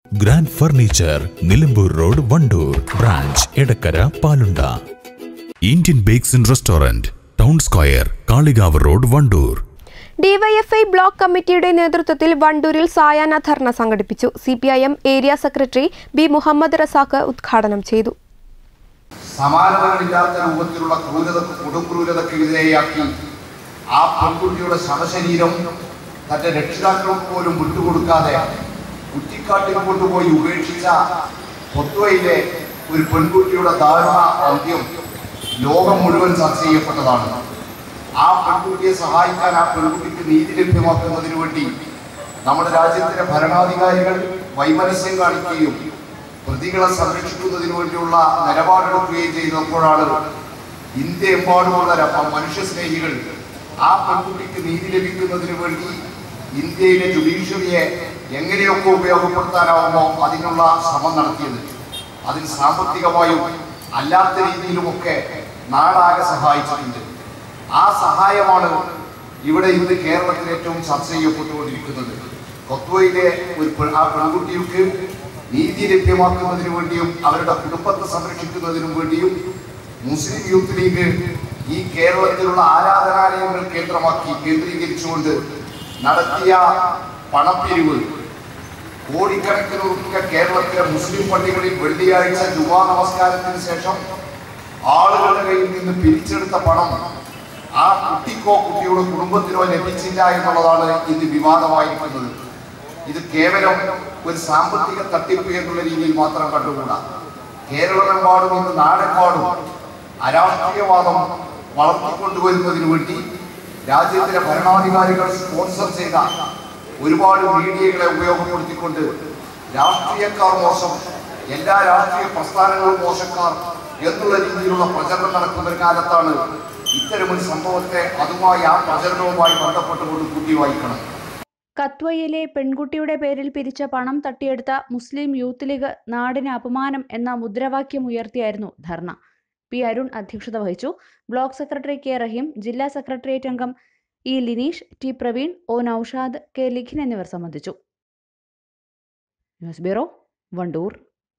Grand furniture Nilambur road Wandoor branch Edakkara Palunda Indian bakes and restaurant town square Kalikavu road Wandoor DYFI block കമ്മിറ്റിയുടെ നേതൃത്വത്തിൽ വണ്ടൂരിൽ സായാഹ്ന ധർണ സംഘടിപ്പിച്ചു C area secretary B Muhammad Razak ഉദ്ഘാടനം ചെയ്തു സമാനതകളില്ലാത്ത രൂപത്തിലുള്ള ക്രൂരത കൊടുക്രൂരതയ്ക്ക് വിധേയാക്കി ആ പെൺകുട്ടിയുടെ ശവശരീരം തന്റെ രക്ഷിതാക്കൾക്ക് പോലും വിട്ടുകൊടുക്കാതെ കുറ്റിക്കാട്ടിൽ കൊണ്ടുപോയി ഉപേക്ഷിച്ച പൊത്തുവയിലെ ഒരു പെൺകുട്ടിയുടെ ദാരുണ അന്ത്യം ലോകം മുഴുവൻ ചർച്ച ചെയ്യപ്പെട്ടതാണ് ആ പെൺകുട്ടിയെ സഹായിക്കാൻ ആ പെൺകുട്ടിക്ക് നീതി ലഭ്യമാക്കുന്നതിന് വേണ്ടി നമ്മുടെ രാജ്യത്തിലെ ഭരണാധികാരികൾ വൈമനസ്യം കാണിക്കുകയും പ്രതികളെ സംരക്ഷിക്കുന്നതിന് വേണ്ടിയുള്ള നിലപാടെടുക്കുകയും ചെയ്തപ്പോഴാണ് ഇന്ത്യ എമ്പാടുമുള്ള ര- മനുഷ്യ സ്നേഹികൾ ആ പെൺകുട്ടിക്ക് നീതി ലഭിക്കുന്നതിന് വേണ്ടി ഇന്ത്യയിലെ ജുഡീഷ്യറിയെ എങ്ങനെയൊക്കെ ഉപയോഗപ്പെടുത്താനാവുമോ അതിനുള്ള ശ്രമം നടത്തിയത് അതിന് സാമ്പത്തികമായും അല്ലാത്ത രീതിയിലുമൊക്കെ നാടാകെ സഹായിച്ചിട്ടുണ്ട് ആ സഹായമാണ് ഇവിടെ ഇന്ന് കേരളത്തിൽ ഏറ്റവും ചർച്ച ചെയ്യപ്പെട്ടുകൊണ്ടിരിക്കുന്നത് കൊത്വയിലെ ഒരു പെ- ആ പെൺകുട്ടിക്ക് നീതി ലഭ്യമാക്കുന്നതിന് വേണ്ടിയും അവരുടെ കുടുംബത്തെ സംരക്ഷിക്കുന്നതിനും വേണ്ടിയും മുസ്ലിം യൂത്ത് ലീഗ് ഈ കേരളത്തിലുള്ള ആരാധനാലയങ്ങൾ കേന്ദ്രമാക്കി കേന്ദ്രീകരിച്ചുകൊണ്ട് നടത്തിയ പണപ്പിരിവ് കോടിക്കണക്കിന് റുപ്യ കേരളത്തിലെ മുസ്ലിം പള്ളികളിൽ വെള്ളിയാഴ്ച ജുമാ നമസ്കാരത്തിന് ശേഷം ആളുകളുടെ കയ്യിൽ നിന്ന് പിരിച്ചെടുത്ത പണം ആ കുട്ടിക്കോ കുട്ടിയുടെ കുടുംബത്തിനോ ലഭിച്ചില്ല എന്നുള്ളതാണ് ഇന്ന് വിവാദമായിരിക്കുന്നത് ഇത് കേവലം ഒരു സാമ്പത്തിക തട്ടിപ്പ് എന്നുള്ള രീതിയിൽ മാത്രം കണ്ടുകൂടാ കേരളമെമ്പാടും ഇന്ന് നാടെമ്പാടും അരാഷ്ട്രീയവാദം വളർത്തിക്കൊണ്ടുവരുന്നതിന് വേണ്ടി രാജ്യത്തിലെ ഭരണാധികാരികൾ സ്പോൺസർ ചെയ്ത ഒരുപാട് മീഡിയകളെ ഉപയോഗപ്പെടുത്തിക്കൊണ്ട് രാഷ്ട്രീയക്കാർ മോശം എല്ലാ രാഷ്ട്രീയ പ്രസ്ഥാനങ്ങളും മോശക്കാർ എന്നുള്ള രീതിയിലുള്ള പ്രചരണം നടക്കുന്ന ഒരു കാലത്താണ് ഇത്തരമൊരു സംഭവത്തെ അതുമായി ആ പ്രചരണവുമായി ബന്ധപ്പെട്ടുകൊണ്ട് കൂട്ടി വായിക്കണം കത്വയിലെ പെൺകുട്ടിയുടെ പേരിൽ പിരിച്ച പണം തട്ടിയെടുത്ത മുസ്ലിം യൂത്ത് ലീഗ് നാടിന് അപമാനം എന്ന മുദ്രാവാക്യം ഉയർത്തിയായിരുന്നു ധർണ പി അരുൺ അധ്യക്ഷത വഹിച്ചു ബ്ലോക്ക് സെക്രട്ടറി കെ റഹീം ജില്ലാ സെക്രട്ടേറിയറ്റ് അംഗം E Lineesh T Praveen O Noushad K Likhin എന്നിവർ സംബന്ധിച്ചു news bureau Wandoor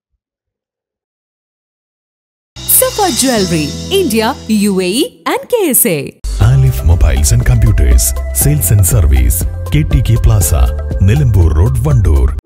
Safa Jewelry, India, UAE, and KSA. Alif mobiles and computers sales and service K T K plaza Nilambur road Wandoor